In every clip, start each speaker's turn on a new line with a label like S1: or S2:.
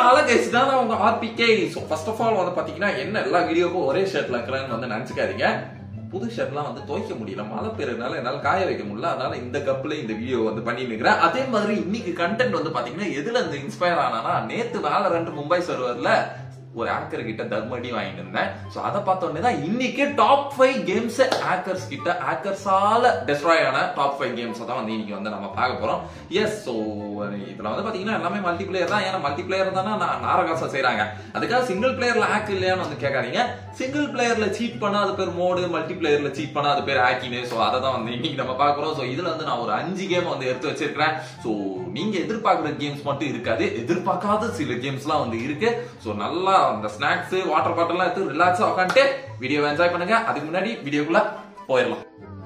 S1: Hello guys தான் உங்க RPK so first of all வந்து பாத்தீங்கன்னா என்ன எல்லா வீடியோக்கும் ஒரே ஷர்ட்ல இருக்கிறேன்னு வந்து நினைச்சுக்காதீங்க புது ஷர்ட்லாம் வந்து துவைக்க முடியல மழை பெய்யறதுனால என்னால காய வைக்க முடியல அதனால இந்த கப்ல இந்த வீடியோ வந்து பண்ணி நிக்கிறேன் அதே மாதிரி இன்னைக்கு கண்டென்ட் வந்து பாத்தீங்கன்னா எதுல இருந்து இன்ஸ்பயர் ஆனானா நேத்து வேலை ரெண்டு மும்பை சர்வர்ல ஒரு ஆக்கர் கிட்ட தர்மடி வாங்கிட்டு இருந்தேன் சோ அதை பார்த்த உடனே தான் இன்னைக்கு டாப் ஃபைவ் கேம்ஸ் ஆக்கர்ஸ் கிட்ட ஆக்கர்ஸால டெஸ்ட்ராய் ஆன டாப் ஃபைவ் கேம்ஸ் தான் வந்து இன்னைக்கு வந்து நம்ம பார்க்க போறோம் எஸ் சோ இதுல வந்து பாத்தீங்கன்னா எல்லாமே மல்டி பிளேயர் தான் ஏன்னா மல்டி பிளேயர் தானே நான் நாரகாசம் செய்றாங்க அதுக்காக சிங்கிள் பிளேயர்ல ஹேக் இல்லையான்னு வந்து கேட்காதீங்க சிங்கிள் பிளேயர்ல சீட் பண்ணா அது பேர் மோடு மல்டி பிளேயர்ல சீட் பண்ணா அது பேர் ஹேக்கின்னு சோ அதை தான் வந்து இன்னைக்கு நம்ம பார்க்கறோம் சோ இதுல வந்து நான் ஒரு அஞ்சு கேம் வந்து எடுத்து வச்சிருக்கிறேன் சோ நீங்க எதிர்பார்க்குற கேம்ஸ் மட்டும் இருக்காது எதிர்பார்க்காத சில கேம்ஸ்லாம் வந்து இருக்கு சோ நல்லா அந்த ஸ்நாக்ஸ் வாட்டர் பாட்டில்லாம் எடுத்து ரிலாக்ஸா உட்காந்துட்டு வீடியோ என்ஜாய் பண்ணுங்க அதுக்கு முன்னாடி வீடியோக்குள்ள போயிடலாம்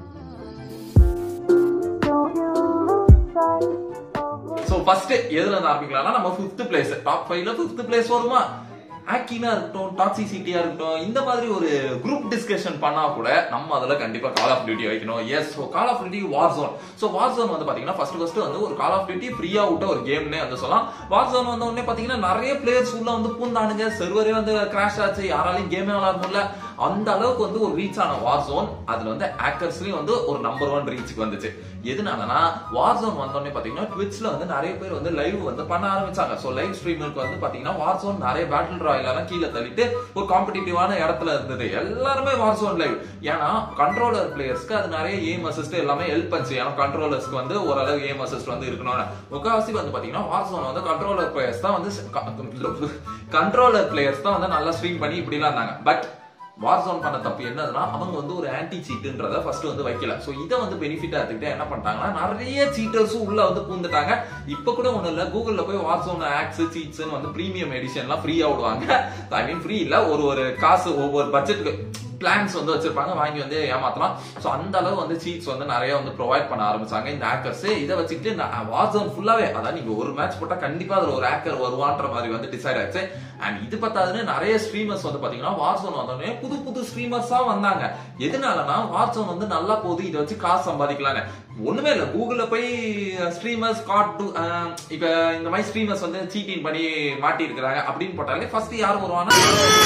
S1: சோ ஃபர்ஸ்ட் எதுல இருந்து ஆரம்பிக்கலாம்னா நம்ம ஃபிஃப்த் பிளேஸ் டாப் ஃபைவ்ல ஃபிஃப்த் பிளேஸ் வருமா ஆக்கினா இருக்கட்டும் டாக்ஸிசிட்டியா இருக்கட்டும் இந்த மாதிரி ஒரு குரூப் டிஸ்கஷன் பண்ணா கூட நம்ம அதுல கண்டிப்பா கால் ஆஃப் டியூட்டி வைக்கணும் yes so call of duty war zone so war zone வந்து பாத்தீங்கன்னா ஃபர்ஸ்ட் ஃபர்ஸ்ட் வந்து ஒரு கால் ஆஃப் டியூட்டி ஃப்ரீயா விட்ட ஒரு கேம்னே வந்து சொல்லலாம் வார் ஜோன் வந்த உடனே பாத்தீங்கன்னா நிறைய பிளேயர்ஸ் உள்ள வந்து பூந்தானுங்க சர்வரே வந்து கிராஷ் ஆச்சு யாராலையும் கேமே விளாட முடியல அந்த அளவுக்கு வந்து ஒரு ரீச் ஆன வார் ஜோன் அதுல வந்து ஆக்கர்ஸ்லயும் வந்து ஒரு நம்பர் ஒன் ரீச்சுக்கு வந்துச்சு எதனாலனா வார் ஜோன் வந்தோடனே பாத்தீங்கன்னா ட்விட்ச்ல வந்து நிறைய பேர் வந்து லைவ் வந்து பண்ண ஆரம்பிச்சாங்க சோ லைவ் ஸ்ட்ரீமருக்கு வந்து பாத்தீங்கன்னா வார் ஜோன் நிறைய பேட்டில் ராயல் எல்லாம் கீழே தள்ளிட்டு ஒரு காம்படிட்டிவான இடத்துல இருந்தது எல்லாருமே வார் ஜோன் லைவ் ஏன்னா கண்ட்ரோலர் பிளேயர்ஸ்க்கு அது நிறைய ஏம் அசிஸ்ட் எல்லாமே ஹெல்ப் பண்ணுச்சு ஏன்னா கண்ட்ரோலர்ஸ்க்கு வந்து ஓரளவு ஏம் அசிஸ்ட் வந்து இருக்கணும்னு முக்காவாசி வந்து பாத்தீங்கன்னா வார் ஜோன் வந்து கண்ட்ரோலர் பிளேயர்ஸ் தான் வந்து கண்ட்ரோலர் பிளேயர்ஸ் தான் வந்து நல்லா ஸ்ட்ரீம் பண்ணி இப்படிலாம் இருந்தாங்க பட் வார் ஜோன் பண்ண தப்பு என்னதுன்னா அவங்க வந்து ஒரு ஆன்டி சீட்டுன்றத ஃபர்ஸ்ட் வந்து வைக்கல சோ இதை வந்து பெனிஃபிட்டா எடுத்துக்கிட்டு என்ன பண்ணிட்டாங்கன்னா நிறைய சீட்டர்ஸும் உள்ள வந்து பூந்துட்டாங்க இப்ப கூட ஒண்ணு இல்ல கூகுள்ல போய் வார் ஜோன் ஆக்ஸ் சீட்ஸ் வந்து பிரீமியம் எடிஷன்லாம் ஃப்ரீயா விடுவாங்க ஐ மீன் ஃப்ரீ இல்ல ஒரு ஒரு காசு ஒவ்வொரு பட்ஜெட்டுக்கு பிளான்ஸ் வந்து வச்சிருப்பாங்க வாங்கி வந்து ஏமாத்தலாம் சோ அந்த அளவு வந்து சீட்ஸ் வந்து நிறைய வந்து ப்ரொவைட் பண்ண ஆரம்பிச்சாங்க இந்த ஹேக்கர்ஸ் இதை வச்சுக்கிட்டு வார் ஜோன் ஃபுல்லாவே அதாவது நீங்க ஒரு மேட்ச் போட்டா கண்டிப்பா அதுல ஒரு ஹேக்கர் வருவான்ற மாதிரி வந்து டிசைட் ஆச்சு அண்ட் இது பத்தாதுன்னு நிறைய ஸ்ட்ரீமர்ஸ் வந்து பாத்தீங்கன்னா வார் ஜோன் வந்தோடனே புது புது ஸ்ட்ரீமர்ஸா வந்தாங்க எதனாலனா வார் ஜோன் வந்து நல்லா போகுது இதை வச்சு காசு சம்பாதிக்கலாங்க ஒண்ணுமே இல்ல கூகுள்ல போய் ஸ்ட்ரீமர்ஸ் காட் டு இப்ப இந்த மாதிரி ஸ்ட்ரீமர்ஸ் வந்து சீட்டிங் பண்ணி மாட்டி இருக்கிறாங்க அப்படின்னு போட்டாலே ஃபர்ஸ்ட் யார் வருவானா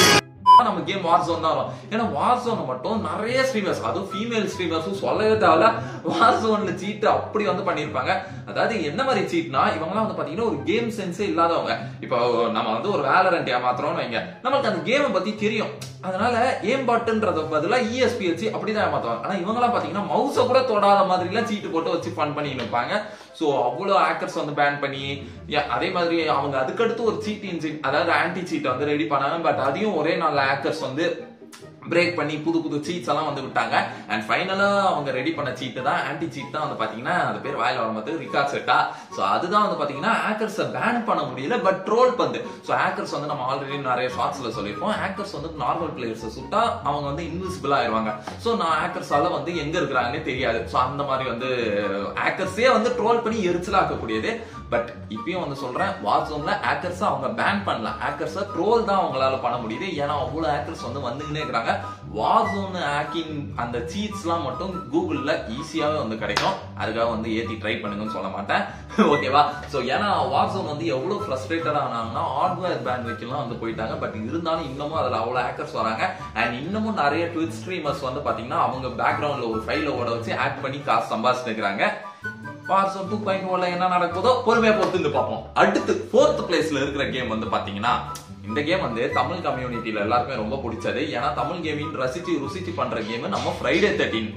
S1: நம்ம கேம் வார் ஜோன் தான் வரும் ஏன்னா வார் ஜோன் மட்டும் நிறைய ஸ்ட்ரீமர்ஸ் அதுவும் ஃபீமேல் ஸ்ட்ரீமர்ஸும் சொல்லவே தேவையில்ல வார் ஜோன்ல சீட் அப்படி வந்து பண்ணிருப்பாங்க அதாவது என்ன மாதிரி சீட்னா இவங்கலாம் வந்து பாத்தீங்கன்னா ஒரு கேம் சென்ஸே இல்லாதவங்க இப்போ நம்ம வந்து ஒரு வேலரண்ட் ஏமாத்துறோம்னு வைங்க நம்மளுக்கு அந்த கேமை பத்தி தெரியும் அதனால ஏம் பாட்டுன்றத பதிலா இஎஸ்பி வச்சு அப்படிதான் ஏமாத்துவாங்க ஆனா இவங்கலாம் பாத்தீங்கன்னா மவுஸை கூட தொடாத மாதிரி எல்லாம் சீட்டு போட்டு வச்சு ஃபன் பண்ணி இருப்பாங்க சோ அவ்வளவு ஹேக்கர்ஸ் வந்து பேன் பண்ணி அதே மாதிரி அவங்க அதுக்கடுத்து ஒரு சீட் இன்ஜின் அதாவது ஆன்டி சீட் வந்து ரெடி பண்ணாங்க பட் அதையும் ஒரே நாள் ஹேக்கர்ஸ் வந்து பிரேக் பண்ணி புது புது சீட்ஸ் எல்லாம் வந்து விட்டாங்க அண்ட் ஃபைனலா அவங்க ரெடி பண்ண சீட் தான் ஆன்டி சீட் தான் வந்து பாத்தீங்கன்னா அது பேர் வாயில வரும்போது ரிகார்ட் செட்டா சோ அதுதான் வந்து பாத்தீங்கன்னா ஹேக்கர்ஸ் பேன் பண்ண முடியல பட் ட்ரோல் பண்ணு சோ ஹேக்கர்ஸ் வந்து நம்ம ஆல்ரெடி நிறைய ஷார்ட்ஸ்ல சொல்லியிருப்போம் ஹேக்கர்ஸ் வந்து நார்மல் பிளேயர்ஸ் சுட்டா அவங்க வந்து இன்விசிபிள் ஆயிருவாங்க சோ நான் ஹேக்கர்ஸால வந்து எங்க இருக்கிறாங்கன்னே தெரியாது சோ அந்த மாதிரி வந்து ஹேக்கர்ஸே வந்து ட்ரோல் பண்ணி எரிச்சலாக்கக்கூடியது பட் இப்பயும் வந்து சொல்றேன் வாட்ஸ்அப்ல ஹேக்கர்ஸ் அவங்க பேன் பண்ணல ஹேக்கர்ஸ் ட்ரோல் தான் அவங்களால பண்ண முடியுது ஏன்னா அவ்வளவு ஹேக்கர்ஸ் வந்து வந்துகிட்டே இருக்கிறாங்க வார்சோன் ஹேக்கிங் அந்த சீட்ஸ்லாம் மட்டும் கூகுள்ல ஈஸியாவே வந்து கிடைக்கும் அதுக்காக வந்து ஏத்தி ட்ரை பண்ணுங்கன்னு சொல்ல மாட்டேன் ஓகேவா சோ ஏன்னா வார்சோன் வந்து எவ்வளவு ஃப்ரஸ்ட்ரேட்டட் ஆனாங்கன்னா ஹார்ட்வேர் பேன் வைக்கலாம் வந்து போயிட்டாங்க பட் இருந்தாலும் இன்னமும் அதுல அவ்வளவு ஹேக்கர்ஸ் வராங்க அண்ட் இன்னமும் நிறைய ட்விட் ஸ்ட்ரீமர்ஸ் வந்து பாத்தீங்கன்னா அவங்க பேக்ரவுண்ட்ல ஒரு ஃபைல ஓட வச்சு ஆட் பண்ணி காசு சம்பாதிச்சுட்டு இருக்கிறாங்க வார்சோன் டூ பாயிண்ட் ஒன்ல என்ன நடக்குதோ பொறுமையா பொறுத்து பார்ப்போம் அடுத்து ஃபோர்த் பிளேஸ்ல இருக்கிற கேம் வந்து பாத்தீங்கன்னா இந்த கேம் வந்து தமிழ் கம்யூனிட்டியில எல்லாருக்குமே ரொம்ப பிடிச்சது ஏன்னா தமிழ் கேமிங் ரசிச்சு ருசிச்சு பண்ற கேம் நம்ம ஃப்ரைடே தேர்ட்டின்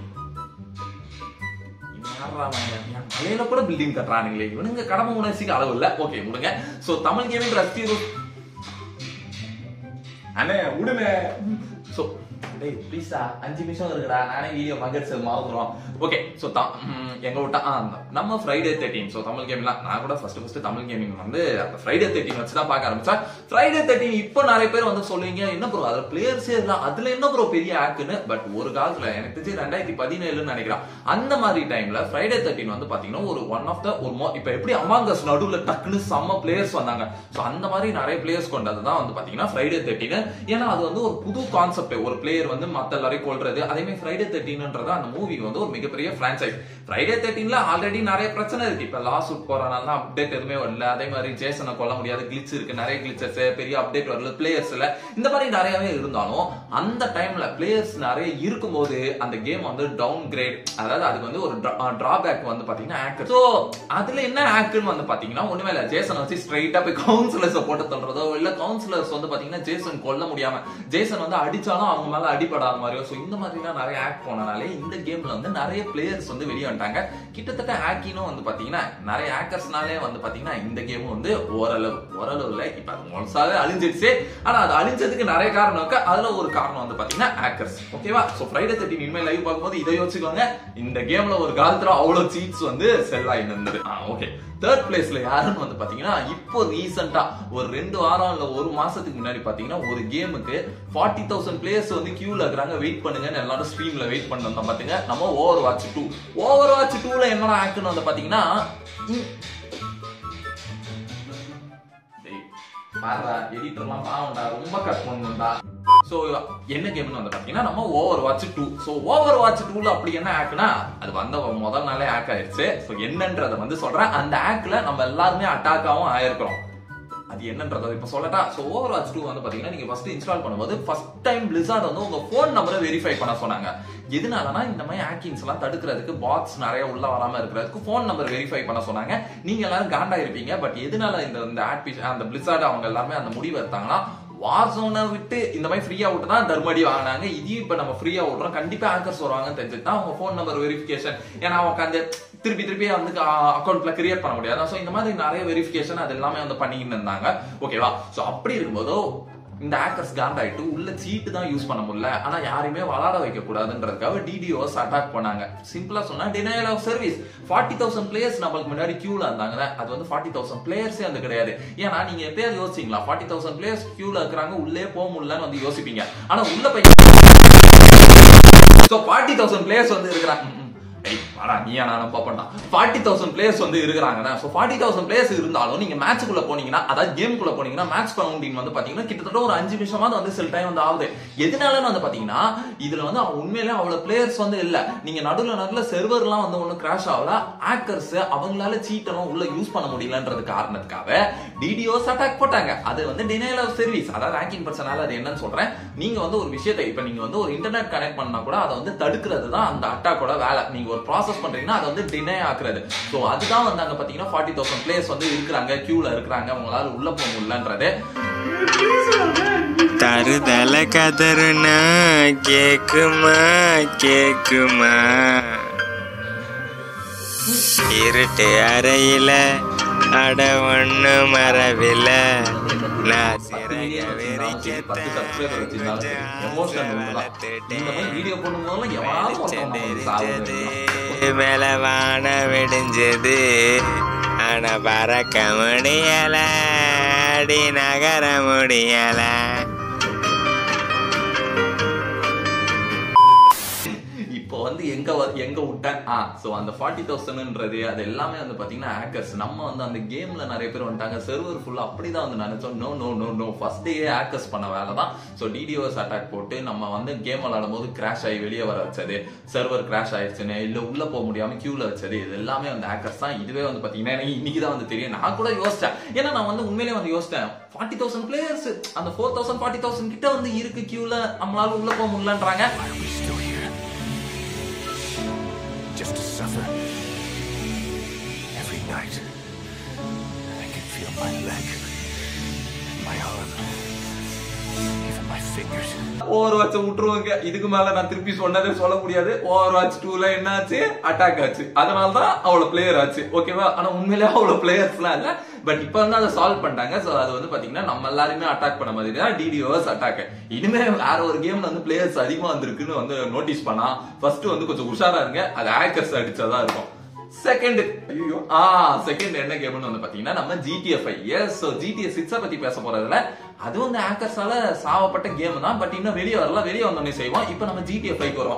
S1: மலையில கூட பில்டிங் கட்டுறானுங்களே இவனுங்க கடமை உணர்ச்சிக்கு அளவு இல்ல ஓகே விடுங்க சோ தமிழ் கேமிங் ரசிச்சு அண்ணே விடுங்க சோ டேய் ப்ளீஸா அஞ்சு நிமிஷம் இருக்குடா நானே வீடியோ மகட்ஸ் மறந்துடும் ஓகே ஸோ எங்க விட்டா நம்ம ஃப்ரைடே தேர்ட்டின் ஸோ தமிழ் கேம்லாம் நான் கூட ஃபர்ஸ்ட் ஃபர்ஸ்ட் தமிழ் கேமிங் வந்து அந்த ஃப்ரைடே தேர்ட்டின் வச்சு தான் பார்க்க ஆரம்பிச்சேன் ஃப்ரைடே தேர்ட்டின் இப்போ நிறைய பேர் வந்து சொல்லுவீங்க என்ன ப்ரோ அதுல பிளேயர்ஸே இல்லை அதுல என்ன ப்ரோ பெரிய ஆக்குன்னு பட் ஒரு காலத்துல எனக்கு தெரிஞ்சு ரெண்டாயிரத்தி பதினேழுன்னு நினைக்கிறேன் அந்த மாதிரி டைம்ல ஃப்ரைடே தேர்ட்டின் வந்து பாத்தீங்கன்னா ஒரு ஒன் ஆஃப் த ஒரு இப்போ எப்படி அமாங்கஸ் நடுவுல டக்குன்னு செம்ம பிளேயர்ஸ் வந்தாங்க ஸோ அந்த மாதிரி நிறைய பிளேயர்ஸ் கொண்டது தான் வந்து பாத்தீங்கன்னா ஃப்ரைடே தேர்ட்டின் ஏன்னா அது வந்து ஒரு புது கான்செப்ட் ஒரு பிளேயர் வந்து மத்த எல்லாரையும் கொல்றது அதே மாதிரி ஃப்ரைடே தேர்ட்டின்ன்றது அந்த மூவி வந்து ஒரு மிகப்பெரிய பிரான்சைஸ் ஃப்ரைடே தேர்ட்டின்ல ஆல்ரெடி நிறைய பிரச்சனை இருக்கு இப்ப லாஸ் அவுட் போறனால தான் அப்டேட் எதுவுமே வரல அதே மாதிரி ஜேசனை கொல்ல முடியாத கிளிச் இருக்கு நிறைய கிளிச்சஸ் பெரிய அப்டேட் வரல பிளேயர்ஸ்ல இந்த மாதிரி நிறையவே இருந்தாலும் அந்த டைம்ல பிளேயர்ஸ் நிறைய இருக்கும்போது அந்த கேம் வந்து டவுன் கிரேட் அதாவது அதுக்கு வந்து ஒரு டிராபேக் வந்து பாத்தீங்கன்னா ஆக்கர் சோ அதுல என்ன ஆக்குன்னு வந்து பாத்தீங்கன்னா ஒண்ணுமே இல்ல ஜேசன் வச்சு ஸ்ட்ரைட்டா போய் கவுன்சிலர்ஸ் போட்டு தள்ளுறதோ இல்ல கவுன்சிலர்ஸ் வந்து பாத்தீங்கன்னா ஜேசன் கொல்ல முடியாம ஜேசன் வந்து அடிச்சாலும் அவங்க மேல அடிபடாத மாதிரியோ சோ இந்த மாதிரி எல்லாம் நிறைய ஆக்ட் போனனாலே இந்த கேம்ல வந்து நிறைய பிளேயர்ஸ் வந்து வெளியே வந்துட்டாங்க கிட்டத்தட்ட ஆக்கினும் வந்து பாத்தீங்கன்னா நிறைய ஆக்கர்ஸ்னாலே வந்து பாத்தீங்கன்னா இந்த கேமும் வந்து ஓரளவு ஓரளவு இல்ல இப்ப அது முழுசாவே அழிஞ்சிடுச்சு ஆனா அது அழிஞ்சதுக்கு நிறைய காரணம் இருக்கு அதுல ஒரு காரணம் வந்து பாத்தீங்கன்னா ஆக்கர்ஸ் ஓகேவா சோ ஃப்ரைடே தேர்ட்டின் இனிமேல் லைவ் பார்க்கும்போது இதை யோசிச்சுக்கோங்க இந்த கேம்ல ஒரு காலத்துல அவ்வளவு சீட்ஸ் வந்து செல் ஆகி இருந்தது ஓகே தேர்ட் பிளேஸ்ல யாருன்னு வந்து பாத்தீங்கன்னா இப்போ ரீசெண்டா ஒரு ரெண்டு வாரம் இல்ல ஒரு மாசத்துக்கு முன்னாடி பாத்தீங்கன்னா ஒரு கேமுக்கு ஃபார்ட்டி தௌசண்ட் பிளேயர்ஸ் வந்து கியூல இருக்கிறாங்க வெயிட் பண்ணுங்கன்னு எல்லாரும் ஸ்ட்ரீம்ல வெயிட் பண்ணி பாத்தீங்க நம்ம overwatch two overwatch டூல என்னடா ஆக்குன்னு வந்து பாத்தீங்கன்னா இ- டேய், பாருடா எடிட்டர்லாம் பாவம்டா ரொம்ப கட் பண்ணுடா சோ என்ன கேம்னு வந்து பாத்தீங்கன்னா நம்ம overwatch two so overwatch டூல அப்படி என்ன ஆக்குனா அது வந்த முதல் நாளே ஆக் ஆயிருச்சு சோ என்னன்றத வந்து சொல்றேன் அந்த ஆக்ல நம்ம எல்லாருமே அட்டாக்காவும் ஆயிருக்கிறோம் அது என்னன்றத இப்ப சொல்லட்டா சோ ஓவர் வாட்ச் டூ வந்து பாத்தீங்கன்னா நீங்க ஃபர்ஸ்ட் இன்ஸ்டால் பண்ணும்போது ஃபர்ஸ்ட் டைம் பிளிசார்ட் வந்து உங்க போன் நம்பரை வெரிஃபை பண்ண சொன்னாங்க எதனாலனா இந்த மாதிரி ஹேக்கிங்ஸ் எல்லாம் தடுக்கிறதுக்கு பாட்ஸ் நிறைய உள்ள வராம இருக்கிறதுக்கு போன் நம்பர் வெரிஃபை பண்ண சொன்னாங்க நீங்க எல்லாரும் காண்டா இருப்பீங்க பட் எதனால இந்த இந்த ஆட் அந்த பிளிசார்ட் அவங்க எல்லாமே அந்த முடிவு எடுத்தாங்கன்னா வார் ஜோனை விட்டு இந்த மாதிரி ஃப்ரீயா விட்டு தான் தர்மடி வாங்கினாங்க இதையும் இப்ப நம்ம ஃப்ரீயா விடுறோம் கண்டிப்பா ஆங்கர்ஸ் வருவாங்கன்னு தெரிஞ்சுட்டு தான் அவங்க ஃபோன் நம்பர் வெரிஃபிகேஷன் ஏன்னா உட்காந்து திருப்பி திருப்பி வந்து அக்கௌண்ட்ல கிரியேட் பண்ண முடியாது ஸோ இந்த மாதிரி நிறைய வெரிஃபிகேஷன் அது எல்லாமே வந்து பண்ணிக்கிட்டு இருந்தாங்க ஓகேவா ஸோ அப்படி இருக்கும்போதோ இந்த ஹேக்கர்ஸ் காண்டாயிட்டு உள்ள சீட்டு தான் யூஸ் பண்ண முடியல ஆனா யாரையுமே வளர வைக்க கூடாதுன்றதுக்காக டிடிஓஸ் அட்டாக் பண்ணாங்க சிம்பிளா சொன்னா denial of service forty thousand players நம்மளுக்கு முன்னாடி கியூல இருந்தாங்க அது வந்து ஃபார்ட்டி தௌசண்ட் பிளேயர்ஸே வந்து கிடையாது ஏன்னா நீங்க எப்பயாவது யோசிச்சீங்களா ஃபார்ட்டி தௌசண்ட் பிளேயர்ஸ் கியூல இருக்கிறாங்க உள்ளே போக முடியலன்னு வந்து யோசிப்பீங்க ஆனா உள்ள போய் சோ ஃபார்ட்டி தௌசண்ட் பிளேயர்ஸ் வந்து இருக்கிறாங்க ம், ம். ஏய், வாடா, நீயா நானும் பாப்பேன்டா. 40,000 players வந்து இருக்கிறாங்கண்ணா. So, 40,000 players இருந்தாலும் நீங்க மேட்ச்க்குள்ள போனீங்கன்னா அதாவது கேம்குள்ள போனீங்கன்னா மேட்ச் கவுண்டிங் வந்து பாத்தீங்கன்னா கிட்டத்தட்ட ஒரு அஞ்சு நிமிஷமாவது வந்து சில டைம் வந்து ஆகுது எதனாலன்னு வந்து பாத்தீங்கன்னா இதுல வந்து அவ- உண்மையிலே அவ்வளவு பிளேயர்ஸ் வந்து இல்ல நீங்க நடுவுல நடுவுல செர்வர்லாம் வந்து ஒண்ணு கிராஷ் ஆகல ஹேக்கர்ஸ் அவங்களால சீட் எல்லாம் உள்ள யூஸ் பண்ண முடியலன்றது காரணத்துக்காக டிடிஓஸ் அட்டாக் போட்டாங்க அது வந்து டினைல் ஆஃப் சர்வீஸ் அதாவது ஹேக்கிங் பர்சனால அது என்னன்னு சொல்றேன் நீங்க வந்து ஒரு விஷயத்தை இப்ப நீங்க வந்து ஒரு இன்டர்நெட் கனெக்ட் பண்ணா கூட அதை வந்து தடுக்கிறது தான் அந்த அட்டாக்கோட வேலை நீங்க ஒரு ப்ராசஸ் பண்றீங்கன்னா அதை வந்து டினை ஆக்குறது சோ அதுதான் வந்து அங்க பாத்தீங்கன்னா ஃபார்ட்டி தௌசண்ட் பிளேயர்ஸ் வந்து இருக்கிறாங்க கியூல இருக்கிறாங்க அவங்களால உள்ள போக முடியலன்றது
S2: தருதல கதறுனா கேக்குமா கேக்குமா இருட்டு அறையில அட ஒண்ணு மரவில நான்
S1: பத்து million வச்சிருந்தாலும் சரி, பத்து subscriber வச்சிருந்தாலும் சரி, emotion ஒண்ணுதான். இந்த மாதிரி video போடும்போதெல்லாம் எவனாவது ஒருத்தன் நம்மளை சாவடிச்சு வைக்கலாம்.
S2: மேல வான விடிஞ்சது ஆனா பறக்க முடியல அடி நகர முடியல
S1: இப்போ வந்து எங்க வ- எங்க விட்டேன் ஆ சோ அந்த ஃபார்ட்டி தௌசண்ட்ன்றது அது எல்லாமே வந்து பாத்தீங்கன்னா ஹேக்கர்ஸ் நம்ம வந்து அந்த கேம்ல நிறைய பேர் வந்துட்டாங்க சர்வர் ஃபுல்லா அப்படிதான் வந்து நினைச்சோம் no no no no first day hackers பண்ண வேலை தான் ஸோ டிடிஓஸ் அட்டாக் போட்டு நம்ம வந்து கேம் விளையாடும் போது கிராஷ் ஆகி வெளியே வர வச்சது சர்வர் கிராஷ் ஆயிடுச்சுன்னு இல்ல உள்ள போக முடியாம கியூல வச்சது இது எல்லாமே வந்து ஹேக்கர்ஸ் தான் இதுவே வந்து பாத்தீங்கன்னா எனக்கு இன்னைக்கு தான் வந்து தெரியும் நான் கூட யோசிச்சேன் ஏன்னா நான் வந்து உண்மையிலே வந்து யோசிச்சேன் ஃபார்ட்டி தௌசண்ட் பிளேயர்ஸ் அந்த ஃபோர் தௌசண்ட் ஃபார்ட்டி தௌசண்ட் கிட்ட வந்து இருக்கு கியூல நம்மளால உள்ள போக முடியலன்றாங்க
S3: Are we still here? Just to suffer. Every night, I can feel my leg, my arm, even my fingers.
S1: Overwatch விட்டுருவாங்க இதுக்கு மேல நான் திருப்பி சொன்னதே சொல்ல முடியாது ஓவர் வாட்ச் டூல என்ன ஆச்சு அட்டாக் ஆச்சு அதனால தான் அவ்வளவு பிளேயர் ஆச்சு ஓகேவா ஆனா உண்மையிலே அவ்வளவு பிளேயர்ஸ்லாம் இல்ல பட் இப்போ வந்து அதை சால்வ் பண்ணிட்டாங்க சோ அது வந்து பாத்தீங்கன்னா நம்ம எல்லாருமே அட்டாக் பண்ண மாதிரி தான் டிடிஓஸ் அட்டாக் இனிமே வேற ஒரு கேம்ல வந்து பிளேயர்ஸ் அதிகமா வந்திருக்குன்னு வந்து நோட்டீஸ் பண்ணா ஃபர்ஸ்ட் வந்து கொஞ்சம் உஷாரா இருங்க அது ஹேக்கர்ஸ் அடிச்சதா இருக்கும் செகண்ட் ஐயோ ஆ செகண்ட் என்ன கேம்னு வந்து பாத்தீங்கன்னா நம்ம GTA yes so GTA six பத்தி பேச போறதுல அது வந்து ஹேக்கர்ஸால சாவப்பட்ட கேம் தான் பட் இன்னும் வெளியே வரல வெளியே வந்தோடனே செய்வோம் இப்போ நம்ம ஜிடிஎஃப் ஐக்கு வரோம்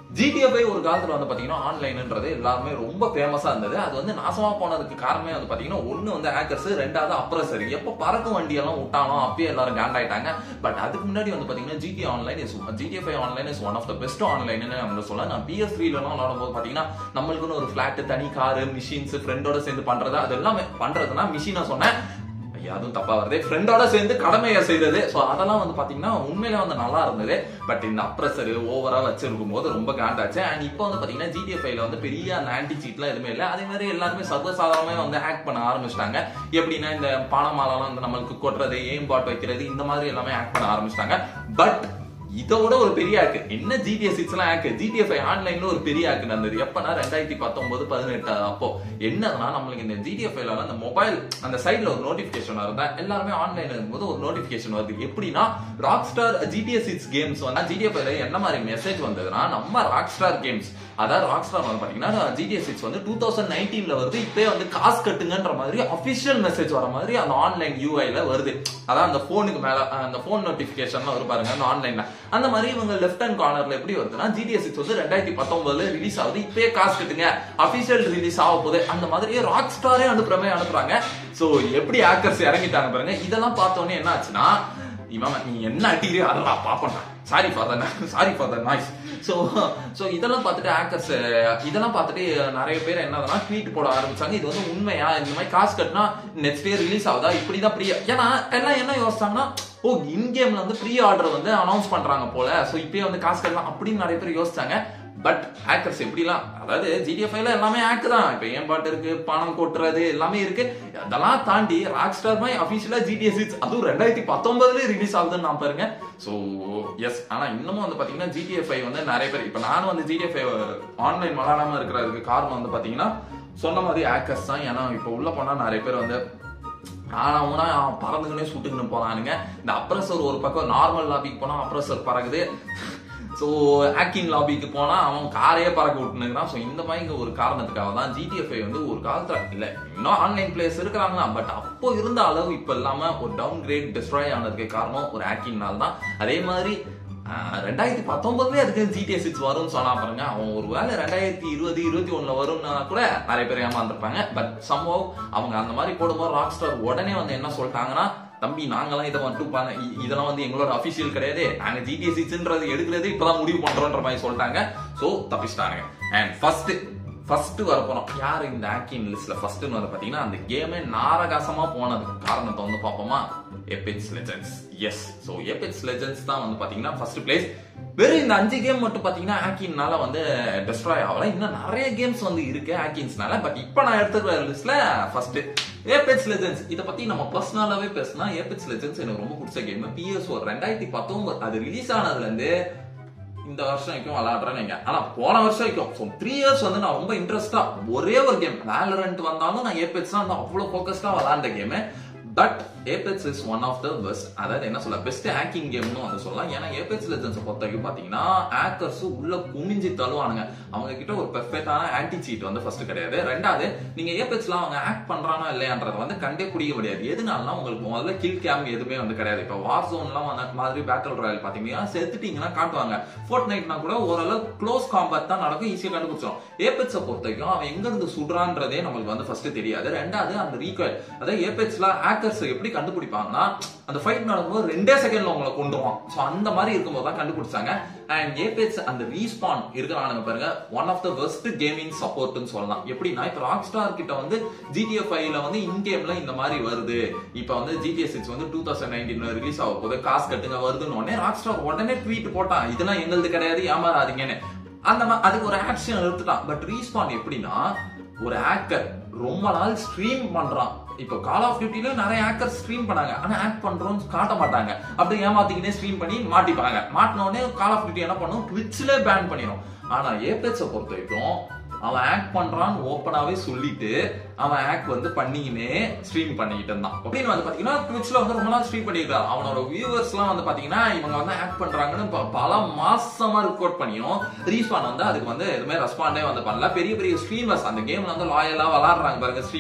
S1: ஜிடிஎஃப்ஐ ஒரு காலத்துல வந்து பாத்தீங்கன்னா ஆன்லைன்ன்றது எல்லாருமே ரொம்ப ஃபேமஸா இருந்தது அது வந்து நாசமா போனதுக்கு காரணமே வந்து பாத்தீங்கன்னா ஒண்ணு வந்து ஹேக்கர்ஸ் ரெண்டாவது அப்ரஸர் எப்போ பறக்கும் வண்டியெல்லாம் விட்டானோ அப்பயே எல்லாரும் காண்டாயிட்டாங்க பட் அதுக்கு முன்னாடி வந்து பாத்தீங்கன்னா GTA online is GTA online is one of the best online நம்ம சொல்லலாம் நான் பிஎஸ் த்ரீலாம் விளாடும் போது பாத்தீங்கன்னா நம்மளுக்குன்னு ஒரு ஃபிளாட் தனி காரு மிஷின்ஸ் ஃப்ரெண்டோட சேர்ந்து பண்றது அது எல்லாமே பண்றதுன்னா மிஷினா சொன்னேன் ஐயா, அதுவும் தப்பா வருது ஃப்ரெண்டோட சேர்ந்து கடமையை செய்தது ஸோ அதெல்லாம் வந்து பாத்தீங்கன்னா உண்மையில வந்து நல்லா இருந்தது பட் இந்த அப்ரஸர் ஓவரா வச்சிருக்கும் போது ரொம்ப காண்டாச்சு அண்ட் இப்போ வந்து பாத்தீங்கன்னா ஜிடிஎஃப்ஐல வந்து பெரிய அந்த ஆன்டி சீட்லாம் எதுவுமே இல்லை அதே மாதிரி எல்லாருமே சர்வசாதாரணமே வந்து ஹேக் பண்ண ஆரம்பிச்சிட்டாங்க எப்படின்னா இந்த பானமாலாம் வந்து நம்மளுக்கு கொட்டுறது எய்ம் பாட் வைக்கிறது இந்த மாதிரி எல்லாமே ஹேக் பண்ண ஆரம்பிச்சிட்டாங்க பட் இதோட ஒரு பெரிய ஹேக் என்ன ஜிடிஎஸ் சிக்ஸ்லாம் ஹேக் ஜிடிஎஃப் ஆன்லைன்ல ஒரு பெரிய ஹேக் நடந்தது எப்பனா ரெண்டாயிரத்தி பத்தொன்பது பதினெட்டு அப்போ என்னதுன்னா நம்மளுக்கு இந்த ஜிடிஎஃப் அந்த மொபைல் அந்த சைடுல ஒரு நோட்டிபிகேஷன் வருதா எல்லாருமே ஆன்லைன்ல இருக்கும்போது ஒரு நோட்டிபிகேஷன் வருது எப்படின்னா Rockstar GTA six games வந்து ஜிடிஎஃப் என்ன மாதிரி மெசேஜ் வந்ததுன்னா நம்ம ராக் ஸ்டார் கேம்ஸ் அதாவது ராக் ஸ்டார் வந்து பாத்தீங்கன்னா ஜிடிஎஸ் சிக்ஸ் வந்து டூ தௌசண்ட் நைன்டீன்ல வருது இப்பே வந்து காசு கட்டுங்கன்ற மாதிரி அபிஷியல் மெசேஜ் வர மாதிரி அந்த ஆன்லைன் யூஐல வருது அதான் அந்த போனுக்கு மேல அந்த போன் நோட்டிபிகேஷன் வரும் பாருங்க அந்த ஆன்லைன்ல அந்த மாதிரி இவங்க லெஃப்ட் ஹேண்ட் கார்னர்ல எப்படி வருதுன்னா ஜிடிஎஸ் சிக்ஸ் வந்து ரெண்டாயிரத்தி பத்தொன்பதுல ரிலீஸ் ஆகுது இப்பே காசு கட்டுங்க அபிஷியல் ரிலீஸ் ஆக போகுது அந்த மாதிரி ராக் ஸ்டாரே அனுப்புற மாதிரி அனுப்புறாங்க சோ எப்படி ஹேக்கர்ஸ் இறங்கிட்டாங்க பாருங்க இதெல்லாம் பார்த்தோன்னே என்ன ஆச்சுன்னா இவன் நீ என்ன அடிக்கிறே அதெல்லாம் பாப்பண்டா sorry for the sorry for the noise so so இதெல்லாம் பார்த்துட்டு ஹேக்கர்ஸ் இதெல்லாம் பார்த்துட்டு நிறைய பேர் என்னதுன்னா ட்வீட் போட ஆரம்பிச்சாங்க இது வந்து உண்மையா இந்த மாதிரி காசு கட்டினா நெக்ஸ்ட் இயர் ரிலீஸ் ஆகுதா இப்படிதான் ப்ரீ ஏன்னா எல்லாம் என்ன யோசிச்சாங்கன்னா ஓ இன் கேம்ல வந்து ப்ரீ ஆர்டர் வந்து அனௌன்ஸ் பண்றாங்க போல ஸோ இப்பயே வந்து காசு கட்டலாம் அப்படின்னு நிறைய பேர் யோசிச்சாங்க பட் ஹேக்கர்ஸ் எப்படிலாம் அதாவது ஜிடிஎஃப்ஐல எல்லாமே ஹேக் தான் இப்போ ஏன் பாட்டு இருக்கு பணம் கொட்டுறது எல்லாமே இருக்கு அதெல்லாம் தாண்டி ராக் ஸ்டார் மாதிரி அபிஷியலா ஜிடிஎஸ் சிக்ஸ் அதுவும் ரெண்டாயிரத்தி பத்தொன்பதுல ரிலீஸ் ஆகுதுன்னு நான் பாருங்க ஸோ எஸ் ஆனா இன்னமும் வந்து பாத்தீங்கன்னா ஜிடிஎஃப்ஐ வந்து நிறைய பேர் இப்போ நானும் வந்து ஜிடிஎஃப்ஐ ஆன்லைன் விளாடாம இருக்கிறதுக்கு காரணம் வந்து பாத்தீங்கன்னா சொன்ன மாதிரி ஹேக்கர்ஸ் தான் ஏன்னா இப்போ உள்ள போனா நிறைய பேர் வந்து ஆனா ஊனா பறந்துக்கினே சுட்டுக்கின்னு போறானுங்க இந்த அப்ரஸர் ஒரு பக்கம் நார்மல் லாபிக்கு போனா அப்ரஸர் பறக்குது ஸோ ஹேக்கிங் லாபிக்கு போனா அவன் காரையே பறக்க விட்டுனுங்கிறான் ஸோ இந்த மாதிரி ஒரு காரணத்துக்காக தான் ஜிடிஎஃப்ஐ வந்து ஒரு காலத்துல இல்ல இன்னும் ஆன்லைன் பிளேயர்ஸ் இருக்கிறாங்க பட் அப்போ இருந்த அளவு இப்ப இல்லாம ஒரு டவுன் கிரேட் டிஸ்ட்ராய் ஆனதுக்கு காரணம் ஒரு ஹேக்கிங்னால தான் அதே மாதிரி ஆஹ், ரெண்டாயிரத்தி பத்தொன்பதுல அதுக்கு ஜிடிஎஸ் சிக்ஸ் வரும்னு சொன்னா பாருங்க அவன் ஒரு வேலை ரெண்டாயிரத்தி இருபது இருபத்தி ஒண்ணுல வரும்னா கூட நிறைய பேர் ஏமாந்துருப்பாங்க பட் சம்பவம் அவங்க அந்த மாதிரி போடும்போது ராக் ஸ்டார் உடனே வந்து என்ன சொல்லிட்டாங்கன்னா தம்பி நாங்கெல்லாம் இதை மட்டும் பண்ண இ- இதெல்லாம் வந்து எங்களோட அபிஷியல் கிடையாது நாங்க ஜிடிஎஸ் சிக்ஸ்ன்றது எடுக்கிறது இப்பதான் முடிவு பண்றோன்ற மாதிரி சொல்லிட்டாங்க சோ தப்பிச்சிட்டாங்க அண்ட் ஃபர்ஸ்ட் ஃபர்ஸ்ட் வரப்போறோம் யார் இந்த ஆக்கிங் லிஸ்ட்ல ஃபர்ஸ்ட்னு வந்து பாத்தீங்கன்னா அந்த கேமே நாரகாசமா போனதுக்கு காரணத்தை வந்து பார்ப்போமா Apex legends yes so Apex legends தான் வந்து பாத்தீங்கன்னா ஃபர்ஸ்ட் பிளேஸ் வெறும் இந்த அஞ்சு கேம் மட்டும் பாத்தீங்கன்னா ஹேக்கிங்னால வந்து டெஸ்ட்ராய் ஆகல இன்னும் நிறைய கேம்ஸ் வந்து இருக்கு ஹேக்கிங்ஸ்னால பட் இப்போ நான் எடுத்துக்கிற லிஸ்ட்ல ஃபர்ஸ்ட் ஏபெக்ஸ் லெஜெண்ட்ஸ் இத பத்தி நம்ம பர்சனலாவே பேசினா ஏபெக்ஸ் லெஜெண்ட்ஸ் எனக்கு ரொம்ப பிடிச்ச கேம் பிஎஸ் ஒரு ரெண்டாயிரத்தி பத்தொன்பது அது ரிலீஸ் ஆனதுல இருந்து இந்த வருஷம் வரைக்கும் விளையாடுறேன்னு வைங்க. ஆனா போன வருஷம் வரைக்கும் ஸோ த்ரீ இயர்ஸ் வந்து நான் ரொம்ப இன்ட்ரெஸ்டா ஒரே ஒரு கேம் வேலரண்ட் வந்தாலும் நான் ஏபெக்ஸ் தான் அவ்வளவு ஃபோக்கஸ்டா விளையாண்ட game but Apex is one of the best அதாவது என்ன சொல்ல பெஸ்ட் ஹேக்கிங் கேம்னு வந்து சொல்லலாம் ஏன்னா ஏபெக்ஸ் லெஜன்ஸ் பொறுத்த வரைக்கும் பாத்தீங்கன்னா ஹேக்கர்ஸ் உள்ள குனிஞ்சு தள்ளுவானுங்க அவங்க கிட்ட ஒரு பெர்ஃபெக்டான ஆன்டி சீட் வந்து ஃபர்ஸ்ட் கிடையாது ரெண்டாவது நீங்க ஏபெக்ஸ்ல அவங்க ஹேக் பண்றானா இல்லையான்றத வந்து கண்டே பிடிக்க முடியாது எதுனால உங்களுக்கு முதல்ல கில் கேம் எதுவுமே வந்து கிடையாது இப்போ வார் ஜோன்லாம் அந்த மாதிரி பேட்டில் ராயல் பாத்தீங்கன்னா செத்துட்டீங்கன்னா காட்டுவாங்க ஃபோர்ட் நைட்னா கூட ஓரளவு க்ளோஸ் காம்பேட் தான் நடக்கும் ஈஸியா கண்டுபிடிச்சிடும் ஏபெக்ஸை பொறுத்த வரைக்கும் அவன் எங்க இருந்து சுடுறான்றதே நம்மளுக்கு வந்து ஃபர்ஸ்ட் தெரியாது ரெண்டாவது அந்த ரீகாயில் அதாவது ஏபெக்ஸ்ல ஹேக்கர்ஸ் எப்படி கண்டுபிடிப்பாங்கன்னா அந்த ஃபைட் நடக்கும்போது ரெண்டே செகண்ட்ல உங்களை கொண்டுருவான் ஸோ அந்த மாதிரி இருக்கும்போது தான் கண்டுபிடிச்சாங்க அண்ட் ஏபெக்ஸ் அந்த ரீஸ்பான் இருக்கிறானுங்க பாருங்க one of the best gaming சப்போர்ட்னு சொல்லலாம் எப்படின்னா இப்போ ராக் ஸ்டார் கிட்ட வந்து ஜிடிஎஃப் ஃபைவ்ல வந்து இன் கேம்ல இந்த மாதிரி வருது இப்போ வந்து ஜிடிஎஸ் சிக்ஸ் வந்து டூ தௌசண்ட் நைன்டீன்ல ரிலீஸ் ஆக போகுது காசு கட்டுங்க வருதுன்னு உடனே ராக் ஸ்டார் உடனே ட்வீட் போட்டான் இதெல்லாம் எங்களுது கிடையாது ஏமாறாதீங்கன்னு அந்த மா- அதுக்கு ஒரு ஆக்ஷன் எடுத்துட்டான் பட் ரீஸ்பான் எப்படின்னா ஒரு ஹேக்கர் ரொம்ப நாள் ஸ்ட்ரீம் பண்றான் இப்போ கால் ஆஃப் டியூட்டில நிறைய ஹேக்கர் ஸ்ட்ரீம் பண்ணாங்க ஆனா ஹேக் பண்றோம்னு காட்ட மாட்டாங்க அப்படியே ஏமாத்திக்கினே ஸ்ட்ரீம் பண்ணி மாட்டிப்பாங்க மாட்டின உடனே கால் ஆஃப் டியூட்டி என்ன பண்ணும் ட்விட்ச்ல பேன் பண்ணிடும் ஆனா ஏபெக்ஸை பொறுத்த வரைக்கும் அவன் ஆக்ட் பண்றான்னு ஓப்பனாவே சொல்லிட்டு அவன் ஆக்ட் வந்து பண்ணிக்கினே ஸ்ட்ரீம் பண்ணிக்கிட்டு இருந்தான் அப்படின்னு வந்து பாத்தீங்கன்னா ட்விட்ச்ல வந்து ரொம்ப நாள் ஸ்ட்ரீம் பண்ணிருக்கான் அவனோட வியூவர்ஸ் எல்லாம் வந்து பாத்தீங்கன்னா இவங்க வந்து ஆக்ட் பண்றாங்கன்னு ப- பல மாசமா ரெக்கார்ட் பண்ணியும் ரீஸ்பான் வந்து அதுக்கு வந்து எதுவுமே ரெஸ்பாண்டே வந்து பண்ணல பெரிய பெரிய ஸ்ட்ரீமர்ஸ் அந்த கேம்ல வந்து லாயலா விளாடுறாங்க பாருங்க ஸ்ட்ரீமர்ஸ்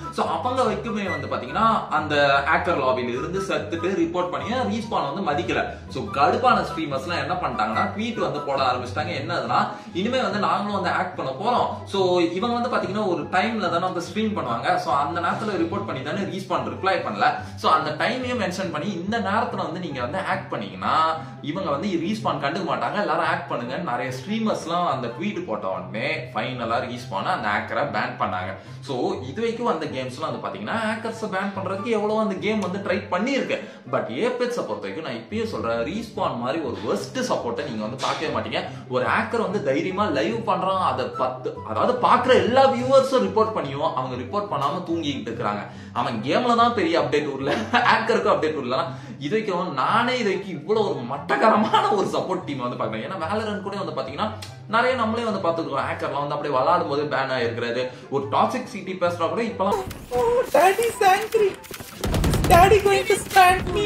S1: சோ அவங்க வைக்குமே வந்து பாத்தீங்கன்னா அந்த ஆக்கர் லாபில இருந்து செத்துட்டு ரிப்போர்ட் பண்ணி ரீஸ்பான் வந்து மதிக்கல சோ கடுப்பான ஸ்ட்ரீமர்ஸ் எல்லாம் என்ன பண்ணிட்டாங்கன்னா ட்வீட் வந்து போட ஆரம்பிச்சிட்டாங்க என்னதுன்னா இனிமே வந்து நாங்களும் வந்து ஆக்ட் பண்ண போறோம் சோ இவங்க வந்து பாத்தீங்கன்னா ஒரு டைம்ல தானே வந்து ஸ்ட்ரீம் பண்ணுவாங்க சோ அந்த நேரத்துல ரிப்போர்ட் பண்ணி தானே ரீஸ்பான் ரிப்ளை பண்ணல சோ அந்த டைமையும் மென்ஷன் பண்ணி இந்த நேரத்துல வந்து நீங்க வந்து ஆக்ட் பண்ணீங்கன்னா இவங்க வந்து ரீஸ்பான் கண்டுக்க மாட்டாங்க எல்லாரும் ஆக்ட் பண்ணுங்க நிறைய ஸ்ட்ரீமர்ஸ்லாம் அந்த ட்வீட் போட்ட உடனே ஃபைனலா ரீஸ்பான் அந்த ஆக்கரை பேன் பண்ணாங்க சோ இது வரைக்கும் அந்த கேம்ஸ்லாம் வந்து பாத்தீங்கன்னா ஆக்கர்ஸ் பேன் பண்றதுக்கு எவ்வளவு அந்த கேம் வந்து ட்ரை பண்ணியிருக்கு பட் ஏபெட்ஸை பொறுத்த வரைக்கும் நான் இப்பயே சொல்றேன் ரீஸ்பான் மாதிரி ஒரு வெஸ்ட் சப்போர்ட்டை நீங்க வந்து பார்க்கவே மாட்டீங்க ஒரு ஆக்கர் வந்து தைரியமா லைவ் பண்றான் அதை பத்து அதாவது பாக்குற எல்லா வியூவர்ஸும் ரிப்போர்ட் பண்ணியும் அவங்க ரிப்போர்ட் பண்ணாம தூங்கிட்டு இருக்காங்க அவன் கேம்ல தான் பெரிய அப்டேட் விடல ஹேக்கருக்கு அப்டேட் விடல இது வரைக்கும் நானே இது வரைக்கும் இவ்வளவு ஒரு மட்டகரமான ஒரு சப்போர்ட் டீம் வந்து பாக்குறேன் ஏன்னா வேலரன் கூட வந்து பாத்தீங்கன்னா நிறைய நம்மளே வந்து பாத்துக்கிறோம் ஹேக்கர்லாம் வந்து அப்படியே விளாடும் போது பேன் ஆயிருக்கிறது ஒரு டாக்ஸிக் சிட்டி பேசுறா கூட இப்பெல்லாம்
S4: Daddy's angry. Is Daddy going to spank me?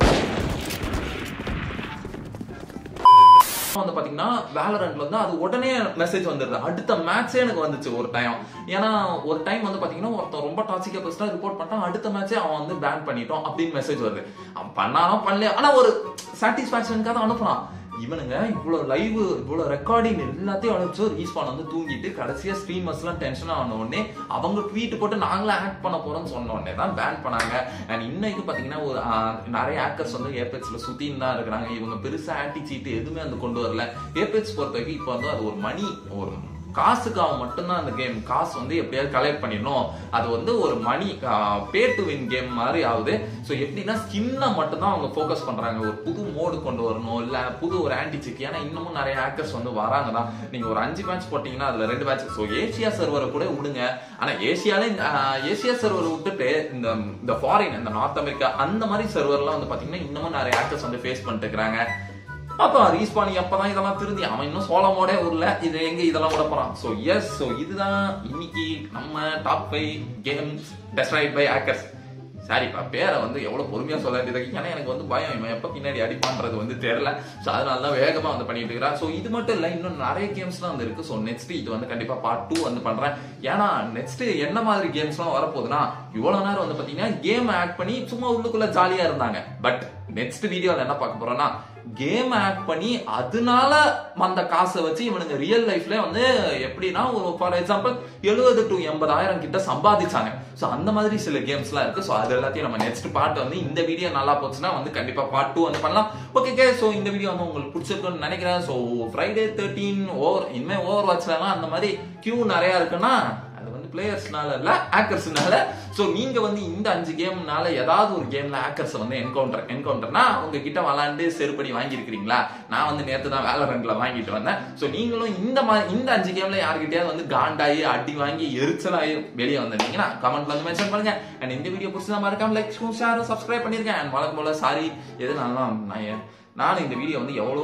S1: வந்து பாத்தீங்கன்னா வேலரண்ட்ல வந்து அது உடனே மெசேஜ் வந்துருது அடுத்த மேட்சே எனக்கு வந்துச்சு ஒரு டைம் ஏன்னா ஒரு டைம் வந்து பாத்தீங்கன்னா ஒருத்தன் ரொம்ப டாக்ஸிக்கா பேசினா ரிப்போர்ட் பண்ணிட்டான் அடுத்த மேட்சே அவன் வந்து பேன் பண்ணிட்டோம் அப்படின்னு மெசேஜ் வருது அவன் பண்ணாலும் பண்ணல ஆனா ஒரு சாட்டிஸ்பாக்சனுக்காக அனுப்புறான் இவனுங்க இவ்வளவு லைவ் இவ்வளவு ரெக்கார்டிங் எல்லாத்தையும் அனுப்பிச்சு ரீஸ்பான் வந்து தூங்கிட்டு கடைசியா ஸ்ட்ரீமர்ஸ் எல்லாம் டென்ஷன் ஆன உடனே அவங்க ட்வீட் போட்டு நாங்களே ஆக்ட் பண்ண போறோம்னு சொன்ன உடனே தான் பேன் பண்ணாங்க அண்ட் இன்னைக்கு பாத்தீங்கன்னா ஒரு ஆஹ், நிறைய ஆக்கர்ஸ் வந்து ஏபெக்ஸ்ல சுத்தின்னு தான் இருக்கிறாங்க இவங்க பெருசா ஆன்டி சீட்டு எதுவுமே வந்து கொண்டு வரல ஏபெக்ஸ் பொறுத்த வரைக்கும் இப்போ வந்து அது ஒரு மணி ஒரு காசுக்காக மட்டும்தான் அந்த கேம் காசு வந்து எப்படியாவது கலெக்ட் பண்ணிடணும் அது வந்து ஒரு money pay to win game மாதிரி ஆகுது ஸோ எப்படின்னா ஸ்கின்னை மட்டும்தான் அவங்க ஃபோக்கஸ் பண்றாங்க ஒரு புது மோடு கொண்டு வரணும் இல்ல புது ஒரு ஆன்டி சிக் ஏன்னா இன்னமும் நிறைய ஹேக்கர்ஸ் வந்து வராங்க தான் நீங்க ஒரு அஞ்சு மேட்ச் போட்டீங்கன்னா அதுல ரெண்டு மேட்ச் ஸோ ஏசியா சர்வரை கூட விடுங்க ஆனா ஏசியால ஏசியா சர்வர் விட்டுட்டு இந்த இந்த ஃபாரின் இந்த நார்த் அமெரிக்கா அந்த மாதிரி சர்வர்லாம் வந்து பாத்தீங்கன்னா இன்னமும் நிறைய ஹேக்கர்ஸ் வந்து ஃபேஸ் பண்ணிட்டு இருக்கிறாங்க அப்போ ரீஸ்பான் எப்பதான் இதெல்லாம் திருந்தி அவன் இன்னும் சோளமோட ஊர்ல இது எங்க இதெல்லாம் விட போறான் சோ எஸ் சோ இதுதான் இன்னைக்கு நம்ம top five games destroyed by hackers சாரிப்பா பேரை வந்து எவ்வளவு பொறுமையா சொல்ல வேண்டியது இருக்கு. ஏன்னா எனக்கு வந்து பயம் இவன் எப்ப பின்னாடி அடிப்பான்றது வந்து தெரியல சோ அதனால தான் வேகமா வந்து பண்ணிட்டு இருக்கிறா சோ இது மட்டும் இல்ல இன்னும் நிறைய கேம்ஸ்லாம் வந்து இருக்கு சோ நெக்ஸ்ட் இது வந்து கண்டிப்பா பார்ட் டூ வந்து பண்றேன் ஏன்னா நெக்ஸ்ட் என்ன மாதிரி கேம்ஸ்லாம் வரப்போகுதுன்னா இவ்வளவு நேரம் வந்து பாத்தீங்கன்னா கேம் ஆட் பண்ணி சும்மா உள்ளுக்குள்ள ஜாலியா இருந்தாங்க பட் நெக்ஸ்ட் வீடியோல என்ன பார்க்க போறோம்னா கேம் ஆட் பண்ணி அதனால வந்த காசை வச்சு இவனுங்க ரியல் லைஃப்ல வந்து எப்படின்னா ஒரு ஃபார் எக்ஸாம்பிள் எழுபது டு எண்பதாயிரம் கிட்ட சம்பாதிச்சாங்க சோ அந்த மாதிரி சில கேம்ஸ்லாம் இருக்கு சோ அது எல்லாத்தையும் நம்ம நெக்ஸ்ட் பார்ட் வந்து இந்த வீடியோ நல்லா போச்சுன்னா வந்து கண்டிப்பா பார்ட் டூ வந்து பண்ணலாம் ஓகே கே சோ இந்த வீடியோ வந்து உங்களுக்கு பிடிச்சிருக்குன்னு நினைக்கிறேன் சோ ஃப்ரைடே தேர்ட்டீன் ஓவர் இனிமே ஓவர் வாட்ச்லாம் அந்த மாதிரி கியூ நிறைய இருக்குன்னா அது வந்து பிளேயர்ஸ்னால இல்ல ஹேக்கர்ஸ்னால சோ நீங்க வந்து இந்த அஞ்சு கேம்னால ஏதாவது ஒரு கேம்ல ஹேக்கர்ஸ் வந்து என்கவுண்டர் என்கவுண்டர்னா உங்ககிட்ட விளாண்டு செருப்படி வாங்கியிருக்கிறீங்களா நான் வந்து நேத்து தான் வேலை ரெண்டுல வாங்கிட்டு வந்தேன் சோ நீங்களும் இந்த மாதிரி இந்த அஞ்சு கேம்ல யாருக்கிட்டயாவது வந்து காண்டாயி அடி வாங்கி எரிச்சலாகி வெளியே வந்திருந்தீங்கன்னா கமெண்ட்ல வந்து மென்ஷன் பண்ணுங்க அண்ட் இந்த வீடியோ பிடிச்சதா மறக்காம லைக் ஷேர் சப்ஸ்கிரைப் பண்ணிருக்கேன் அண்ட் வழக்கம் போல சாரி எதுனாலும் நான் ஏன்- நானும் இந்த வீடியோ வந்து எவ்வளோ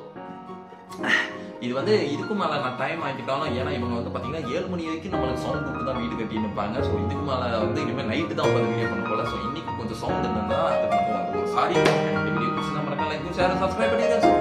S1: இது வந்து இதுக்கு மேல நான் டைம் ஆக்கிட்டாலும் ஏன்னா இவங்க வந்து பாத்தீங்கன்னா ஏழு மணி வரைக்கும் நம்மளுக்கு சவுண்ட் கொடுத்து தான் வீடு கட்டி நிற்பாங்க ஸோ இதுக்கு மேல வந்து இனிமேல் நைட்டு தான் உட்காந்து வீடியோ பண்ண போல ஸோ இன்னைக்கு கொஞ்சம் சவுண்ட் இருந்தா அது மட்டும் ஒரு சாரி இந்த வீடியோ பிடிச்சி நம்ம லைக் ஷேர் சப்ஸ்கிரைப் பண்ணிடுங்க